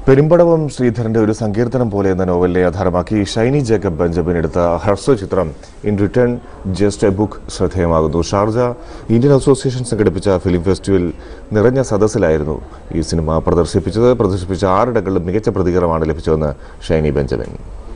പെരുമ്പടവം ശ്രീധരന്റെ ഒരു സങ്കീർത്തനം പോലെ എന്ന നോവലിനെ ആധാരമാക്കി ഷൈനി ജേക്കബ് ബെഞ്ചമിൻ എടുത്ത ഹ്രസ്വചിത്രം in return just a book ശ്രദ്ധേയമാകുന്നു ഷാർജ ഇന്ത്യൻ അസോസിയേഷൻ സംഘടിപ്പിച്ച ഫിലിം ഫെസ്റ്റിവൽ നിറഞ്ഞ സദസ്സിലായിരുന്നു ഈ സിനിമ പ്രദർശിപ്പിച്ചത് പ്രദർശിപ്പിച്ച ആറിടങ്ങളിലും മികച്ച പ്രതികരണമാണ് ലഭിച്ചതെന്ന് ഷൈനി ബെഞ്ചമിൻ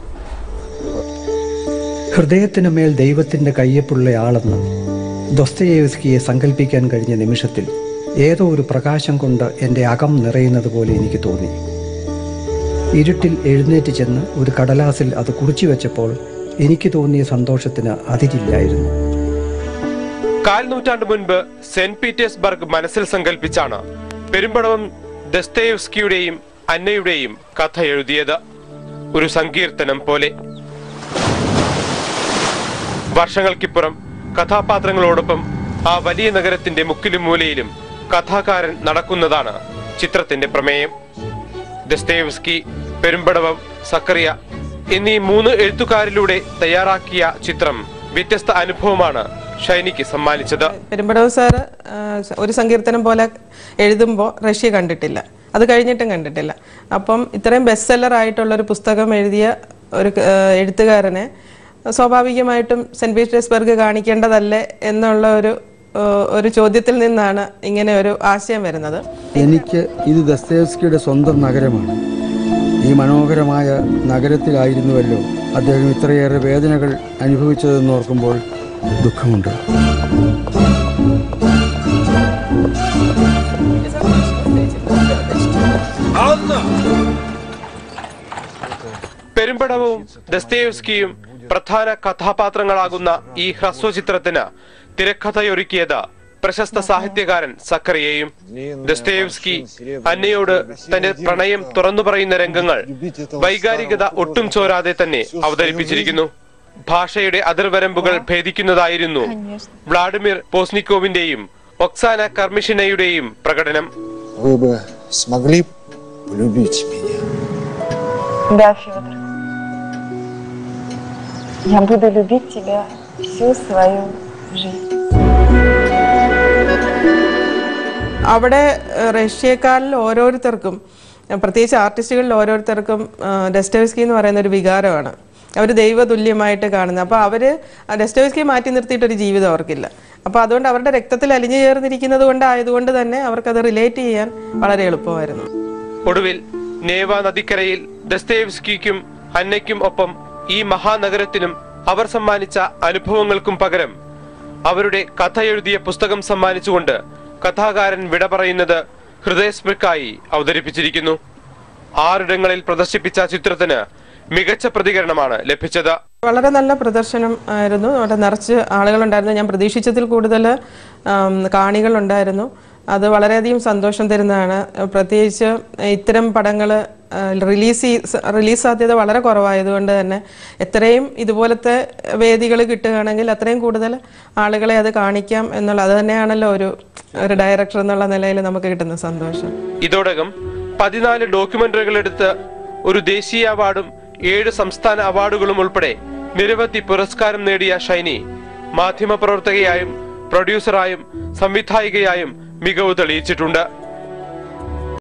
ഹൃദയത്തിനു മേൽ ദൈവത്തിൻ്റെ കയ്യപ്പുള്ളയാളെന്ന് ദൊസ്തയേവ്സ്കിയെ സങ്കല്പിക്കാൻ കഴിഞ്ഞ നിമിഷത്തിൽ ഏതോ ഒരു പ്രകാശം കൊണ്ട് എൻ്റെ അകം നിറയുന്നത് പോലെ എനിക്ക് തോന്നി ഇരുട്ടിൽ എഴുന്നേറ്റ് ചെന്ന് ഒരു കടലാസിൽ അത് കുറിച്ചു വെച്ചപ്പോൾ എനിക്ക് തോന്നിയ സന്തോഷത്തിന് അതിരില്ലായിരുന്നു കാൽ നൂറ്റാണ്ട് മുൻപ് സെന്റ് പീറ്റേഴ്സ്ബർഗ് മനസ്സിൽ സങ്കല്പിച്ചാണ് പെരുമ്പടവം ദസ്തേവ്സ്കിയുടെയും അന്നയുടെയും കഥ എഴുതിയത് ഒരു സങ്കീർത്തനം പോലെ വർഷങ്ങൾക്കിപ്പുറം കഥാപാത്രങ്ങളോടൊപ്പം ആ വലിയ നഗരത്തിന്റെ മുക്കിലും മൂലയിലും കഥാകാരൻ നടക്കുന്നതാണ് ചിത്രത്തിന്റെ പ്രമേയം ദസ്തേവ്സ്കി പെരുമ്പടവം സക്കറിയ എന്നീ മൂന്ന് എഴുത്തുകാരിലൂടെ തയ്യാറാക്കിയ ചിത്രം വ്യത്യസ്ത അനുഭവമാണ് ഷൈനിക്ക് സമ്മാനിച്ചത് പെരുമ്പടവ് സാറ് ആ, ഒരു സങ്കീർത്തനം പോലെ എഴുതുമ്പോൾ റഷ്യ കണ്ടിട്ടില്ല അത് കഴിഞ്ഞിട്ടും കണ്ടിട്ടില്ല അപ്പം ഇത്രയും ബെസ്റ്റ് സെല്ലർ ആയിട്ടുള്ള ഒരു പുസ്തകം എഴുതിയ ഒരു ആ, എഴുത്തുകാരനെ സ്വാഭാവികമായിട്ടും സെന്റ് പീറ്റേഴ്സ്ബർഗ് കാണിക്കേണ്ടതല്ലേ എന്നുള്ള ഒരു ആ, ഒരു ചോദ്യത്തിൽ നിന്നാണ് ഇങ്ങനെ ഒരു ആശയം വരുന്നത് എനിക്ക് ഇത് ദസ്തേവ്സ്കിയുടെ സ്വന്തം നഗരമാണ് ഈ മനോഹരമായ നഗരത്തിലായിരുന്നുവല്ലോ അദ്ദേഹം ഇത്രയേറെ വേദനകൾ അനുഭവിച്ചതെന്ന് ഓർക്കുമ്പോൾ ദുഃഖമുണ്ട് പെരുമ്പടവും ദസ്തേവ്സ്കിയും പ്രധാന കഥാപാത്രങ്ങളാകുന്ന ഈ ഹ്രസ്വചിത്രത്തിന് തിരക്കഥയൊരുക്കിയത് പ്രശസ്ത സാഹിത്യകാരൻ സക്കറിയയും ദസ്തേവ്സ്കി അന്നയോട് തന്റെ പ്രണയം തുറന്നു പറയുന്ന രംഗങ്ങൾ വൈകാരികത ഒട്ടും ചോരാതെ തന്നെ അവതരിപ്പിച്ചിരിക്കുന്നു ഭാഷയുടെ അതിർവരമ്പുകൾ ഭേദിക്കുന്നതായിരുന്നു വ്ളാഡിമിർ പോസ്നിക്കോവിന്റെയും ഒക്സാന കർമിഷിനയുടെയും പ്രകടനം Вы бы смогли полюбить меня? Да, Федор. Я буду любить тебя всю свою жизнь. അവിടെ ഏഹ്, റഷ്യക്കാരിൽ ഓരോരുത്തർക്കും ഏഹ്, പ്രത്യേകിച്ച് ആർട്ടിസ്റ്റുകളിൽ ഓരോരുത്തർക്കും ഡെസ്റ്റോവ്സ്കി എന്ന് പറയുന്ന ഒരു വികാരമാണ് അവർ ദൈവതുല്യമായിട്ട് കാണുന്നത് അപ്പോൾ അവർ ഡെസ്റ്റോവ്സ്കിയെ മാറ്റി നിർത്തിയിട്ടൊരു ജീവിതം അവർക്കില്ല അപ്പോൾ അതുകൊണ്ട് അവരുടെ രക്തത്തിൽ അലിഞ്ഞു ചേർന്നിരിക്കുന്നത് കൊണ്ടായതുകൊണ്ട് തന്നെ അവർക്കത് റിലേറ്റ് ചെയ്യാൻ വളരെ എളുപ്പമായിരുന്നു ഒടുവിൽ നേവ നദിക്കരയിൽ ദസ്തേവ്സ്കിക്കും അന്നയ്ക്കും ഒപ്പം ഈ മഹാനഗരത്തിനും അവർ സമ്മാനിച്ച അനുഭവങ്ങൾക്കും പകരം അവരുടെ കഥ എഴുതിയ പുസ്തകം സമ്മാനിച്ചുകൊണ്ട് കഥാകാരൻ വിട പറയുന്നത് ഹൃദയസ്മൃക്കായി അവതരിപ്പിച്ചിരിക്കുന്നു ആറിടങ്ങളിൽ പ്രദർശിപ്പിച്ച ചിത്രത്തിന് മികച്ച പ്രതികരണമാണ് ലഭിച്ചത് വളരെ നല്ല പ്രദർശനം ആയിരുന്നു അവിടെ നിറച്ച് ആളുകളുണ്ടായിരുന്നു ഞാൻ പ്രതീക്ഷിച്ചതിൽ കൂടുതൽ ആം, കാണികളുണ്ടായിരുന്നു അത് വളരെയധികം സന്തോഷം തരുന്നതാണ് പ്രത്യേകിച്ച് ഇത്തരം പടങ്ങൾ റിലീസ് റിലീസ് സാധ്യത വളരെ കുറവായതുകൊണ്ട് തന്നെ എത്രയും ഇതുപോലത്തെ വേദികൾ കിട്ടുകയാണെങ്കിൽ അത്രയും കൂടുതൽ ആളുകളെ അത് കാണിക്കാം എന്നുള്ള അത് തന്നെയാണല്ലോ ഒരു ഒരു ഡയറക്ടർ എന്നുള്ള നിലയിൽ നമുക്ക് കിട്ടുന്ന സന്തോഷം ഇതോടകം പതിനാല് ഡോക്യുമെന്ററികൾ എടുത്ത് ഒരു ദേശീയ അവാർഡും ഏഴ് സംസ്ഥാന അവാർഡുകളും ഉൾപ്പെടെ നിരവധി പുരസ്കാരം നേടിയ ഷൈനി മാധ്യമപ്രവർത്തകയായും പ്രൊഡ്യൂസറായും സംവിധായികയായും മികവ് തെളിയിച്ചിട്ടുണ്ട്